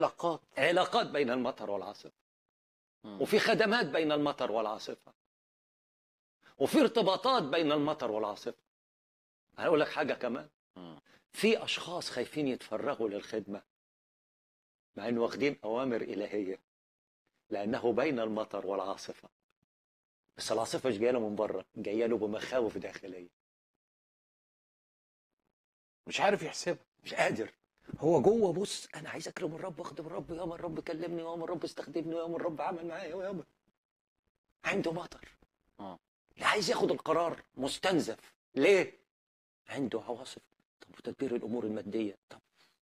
علاقات علاقات بين المطر والعاصفة مم. وفي خدمات بين المطر والعاصفة وفي ارتباطات بين المطر والعاصفة هقول لك حاجة كمان مم. في أشخاص خايفين يتفرغوا للخدمة مع إنه واخدين أوامر إلهية لأنه بين المطر والعاصفة بس العاصفة مش جاية له من بره جاية له بمخاوف داخلية مش عارف يحسبها مش قادر هو جوه بص انا عايز اكرم الرب واخدم الرب ياما الرب كلمني وياما الرب استخدمني وياما الرب عمل معايا وياما عنده مطر آه. لا عايز ياخد القرار مستنزف ليه عنده عواصف طب وتدبير الامور الماديه طب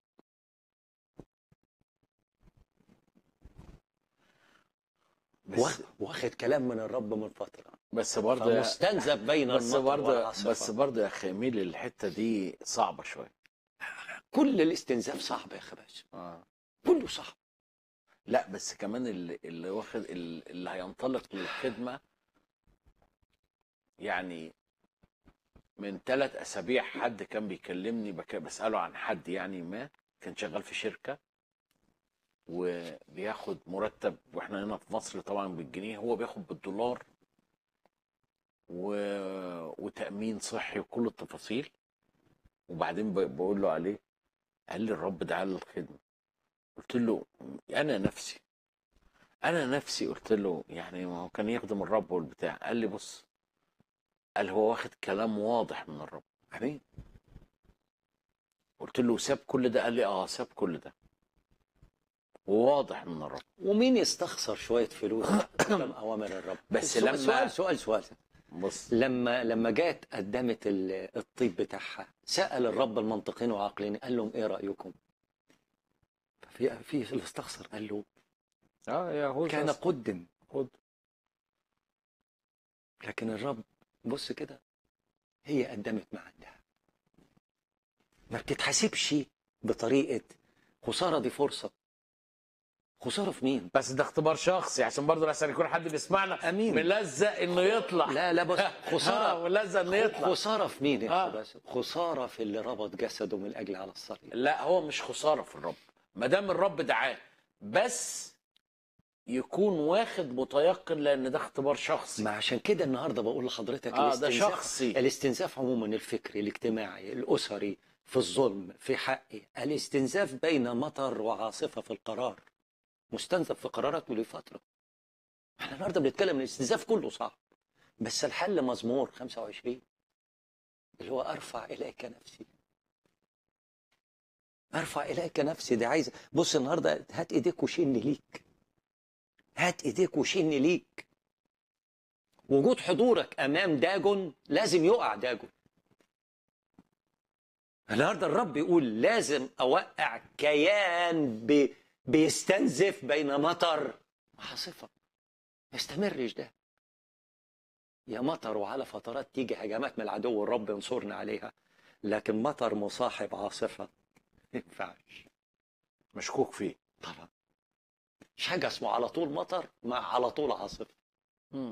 بس واخ- واخد كلام من الرب من فتره بس برضه فمستنزف بين بس المطر برضه والعاصفه بس برضه يا اخي ميل الحته دي صعبه شويه كل الاستنزاف صعب يا اخي باشا اه كله صعب لا بس كمان اللي, اللي واخد اللي هينطلق للخدمه يعني من ثلاث اسابيع حد كان بيكلمني بك- بساله عن حد يعني ما كان شغال في شركه وبياخد مرتب واحنا هنا في مصر طبعا بالجنيه هو بياخد بالدولار و... وتامين صحي وكل التفاصيل وبعدين ب... بقول له عليه قال لي الرب دعا للخدمه قلت له انا نفسي انا نفسي قلت له يعني ما هو كان يخدم الرب والبتاع قال لي بص قال هو واخد كلام واضح من الرب امين قلت له ساب كل ده قال لي اه ساب كل ده وواضح من الرب ومين يستخسر شويه فلوس قدام اوامر الرب بس سؤال- لما- سؤال سؤال سؤال بص لما لما جات قدمت ال- الطيب بتاعها سأل الرب المنطقين وعاقلين قال لهم ايه رأيكم؟ في في اللي استخسر قال له اه يا هو كان قدم خد لكن الرب بص كده هي قدمت ما عندها ما بتتحاسبش بطريقة خسارة دي فرصة خسارة في مين؟ بس ده اختبار شخصي عشان برضه لحسن يكون حد بيسمعنا أمين. ملزق انه يطلع لا لا بص اه خسارة ملزق انه يطلع خسارة في مين يا آه. أخي بس خسارة في اللي ربط جسده من أجل على الصليب لا هو مش خساره في الرب ما دام الرب دعاه بس يكون واخد متيقن لان ده اختبار شخصي ما عشان كده النهارده بقول لحضرتك اه ده الاستنزاف شخصي الاستنزاف عموما الفكري الاجتماعي الاسري في الظلم في حقي الاستنزاف بين مطر وعاصفه في القرار مستنزف في قراراته لفتره احنا النهارده بنتكلم ان الاستنزاف كله صعب بس الحل مزمور 25 اللي هو ارفع اليك نفسي ارفع اليك نفسي دي عايزه بص النهارده هات ايديك وشن ليك هات ايديك وشن ليك وجود حضورك امام داجون لازم يقع داجون النهارده الرب يقول لازم اوقع كيان بي بيستنزف بين مطر وعاصفه ما يستمرش ده يا مطر وعلى فترات تيجي هجمات من العدو الرب ينصرنا عليها لكن مطر مصاحب عاصفه ما ينفعش مشكوك فيه طبعا مش حاجه اسمه على طول مطر مع على طول عاصفه مم.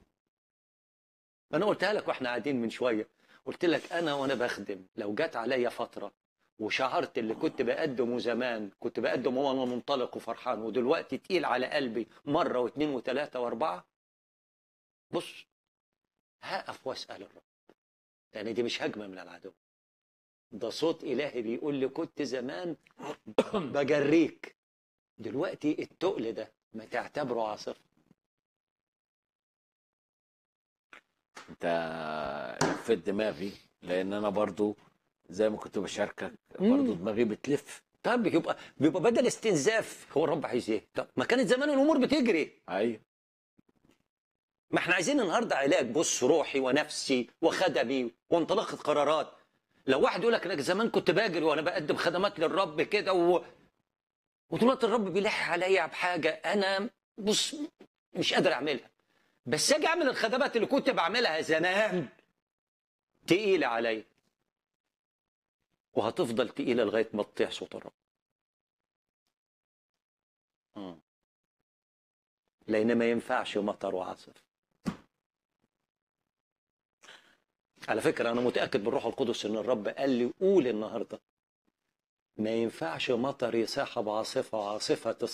انا قلتها لك واحنا قاعدين من شويه قلت لك انا وانا بخدم لو جت عليا فتره وشعرت اللي كنت بقدمه زمان كنت بقدمه وانا منطلق وفرحان ودلوقتي تقيل على قلبي مره واثنين وثلاثه واربعه بص هقف واسال الرب لان دي مش هجمه من العدو ده صوت الهي بيقول لي كنت زمان بجريك دلوقتي التقل ده ما تعتبره عاصفه انت لفيت دماغي لان انا برضو زي ما كنت بشاركك مم. برضو دماغي بتلف طب بيبقى بيبقى بدل استنزاف هو الرب عايز ايه؟ طب ما كانت زمان الامور بتجري ايوه ما احنا عايزين النهارده علاج بص روحي ونفسي وخدمي وانطلاقه قرارات لو واحد يقول لك انا زمان كنت باجري وانا بقدم خدمات للرب كده و... ودلوقتي الرب بيلح عليا بحاجه انا بص مش قادر اعملها بس اجي اعمل الخدمات اللي كنت بعملها زمان تقيله عليا وهتفضل تقيله لغايه ما تطيع صوت الرب مم. لان ما ينفعش مطر وعاصف على فكره انا متاكد بالروح القدس ان الرب قال لي قول النهارده ما ينفعش مطر يسحب عاصفة وعاصفة